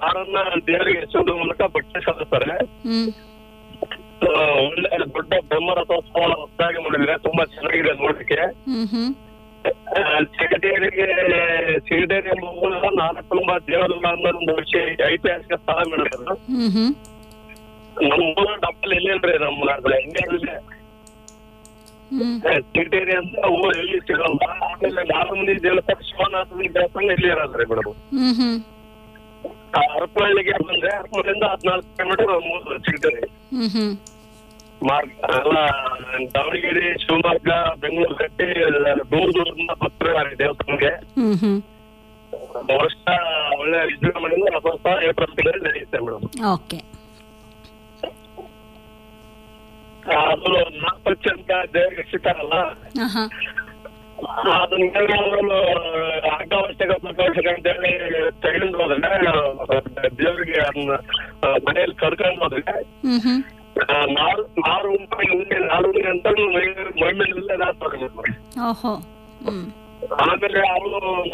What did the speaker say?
ನಾರನ್ನ ದೇವರಿಗೆ ಎಚ್ಚೋದ್ರ ಮೂಲಕ ಬಟ್ಟೆ ಸಲ್ಲಿಸ್ತಾರೆ ಹ್ಮ್ ಆ, ಒಳ್ಳೆ ದೊಡ್ಡ ಬ್ರಹ್ಮರಥೋತ್ಸವ ಹೊಸದಾಗಿ ಮಾಡಿದ್ರೆ ತುಂಬಾ ಚೆನ್ನಾಗಿದೆ ನೋಡಕ್ಕೆ ಹ್ಮ್ ಹ್ಮ್ ಆ, ಸಿಗಟೇರಿಗೆ ಸಿಗಟೇರಿ ಎಂಬ ಊರಿನ ನಾಲ್ಕುಂಬ ದೇವರುಗಳ ಅನ್ನೋ ಒಂದು ವಿಷಯ ಐತಿಹಾಸಿಕ ಸ್ಥಳ ಮೇಡಮ್ ಅದು ಹ್ಮ್ ಹ್ಮ್ ನಮ್ಮ ಊರ ಡಬ್ಬಲ್ ಎಲ್ಲಿಲ್ರಿ ನಮ್ಮ ಇಂಡಿಯಾದಲ್ಲೇ ಹ್ಮ್ ಸಿಗಟೇರಿ ಅಂತ ಊರು ಎಲ್ಲಿ ಸಿಗಲ್ಲ ಆಮೇಲೆ ನಾಲ್ಕು ದೇವಸ್ಥಾನ ಶಿವನಾಥನ ದೇವಸ್ಥಾನ ಇಲ್ಲಿ ಇರೋದ್ರಿ ಮೇಡಮ್ ಹ್ಮ್ ಹ್ಮ್ ಹರಪನಹಳ್ಳಿಗೆ ಬಂದ್ರೆ ಹರಪನಹಳ್ಳಿಯಿಂದ ಹದಿನಾಲ್ಕು ಕಿಲೋಮೀಟರ್ ಮೂರು ಸಿಗಟೇರಿ ಹ್ಮ್ ಹ್ಮ್ ಮಾರ್ಗ ಎಲ್ಲ ದಾವಣಗೆರೆ ಶಿವಮೊಗ್ಗ ಬೆಂಗಳೂರು ಕಟ್ಟಿ ದೂರ ದೂರದಿಂದ ಬರ್ತಾರೆ ದೇವಸ್ಥಾನಕ್ಕೆ ಹ್ಮ್ ಹ್ಮ್ ವರ್ಷ ಒಳ್ಳೆ ವಿಜೃಂಭಣೆಯಿಂದ ರಥೋತ್ಸವ ಏಪ್ರಿಲ್ ತಿಂಗಳಲ್ಲಿ ನಡೆಯುತ್ತೆ ಮೇಡಮ್ ಓಕೆ ಅದು ನಾಲ್ಕು ಅಂತ ದೇವರಿಗೆ ಸಿಗ್ತಾರಲ್ಲ ಆಹಾ ಅದನ್ನ ಅವರು ಅಂಗವಶ್ಯಕ ಪ್ರಕಾಶಕ ಅಂತ ಹೇಳಿ ತಗೊಂಡು ಹೋದ್ರೆ ದೇವರಿಗೆ ಅದನ್ನ ಆ, ಮನೆಯಲ್ಲಿ ಕರ್ಕೊಂಡು ಹೋದ್ರೆ ಹ್ಮ್ ಹ್ಮ್ ಆ, ನಾರು ನಾರು ಉಂಟು ಉಂಡೆ ನಾರು ಉಂಡೆ ಅಂತ ಮೈ ಮೈ ಮೇಲೆ ಹಾಕ್ತಾರೆ ಓಹೋ ಹ್ಮ್ ಆಮೇಲೆ ಅವರು